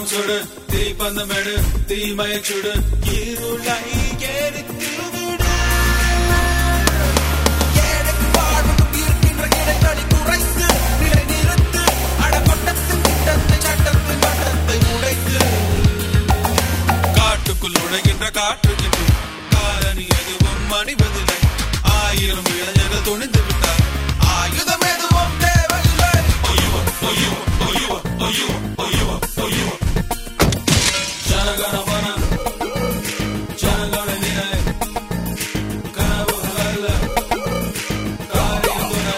தீபம் சுடு தீப்பந்தம் எடு தீமையை சுடு இருளை எரித்து விடு ஏழைக்கு வாழ்வுக்கும் இருக்கின்ற இடைவெளி குறைத்து நிலை நிறுத்து அடப்பட்டத்தின் திட்டத்தை சட்டத்தின் வட்டத்தை உடைத்து காட்டுக்குள் நுழைகின்ற காற்றுக்கு காரணி எதுவும் மணிவதில்லை ஆயிரம் இளைஞர்கள் துணிந்து விட்டார் ஆயுதம் எதுவும் தேவையில்லை ஜனகணமன ஜனகண நினை கனவுகள் அல்ல காரியம் துணை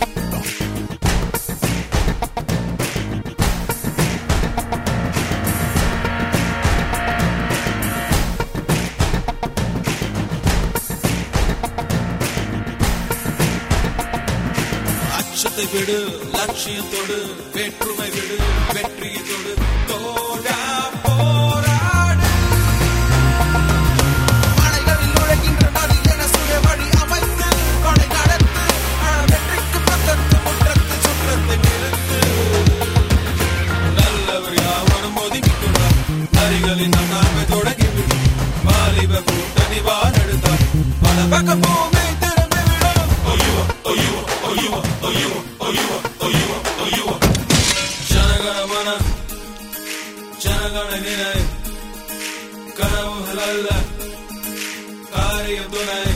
அச்சத்தை விடு லட்சியத்தோடு வேற்றுமை விடு வெற்றியத்தோடு தோடா போராடு மலைகளில் நுழைகின்ற நதி என சுய வழி அமைத்து கொடை நடத்து அழ வெற்றிக்கு பக்கத்து முற்றத்து சுற்றத்தை நிறுத்து நல்லவர் யாவரும் ஒதுங்கிக் கொண்டார் நரிகளின் அண்ணாமை தொடங்கிவிடும் வாலிப கூட்டணி வானெடுத்தார் பல பக்கம் பூமி திரும்பிவிடும் ஜனகணமன ஜனகண நினை கனவுகள் அல்ல காரியம் துணை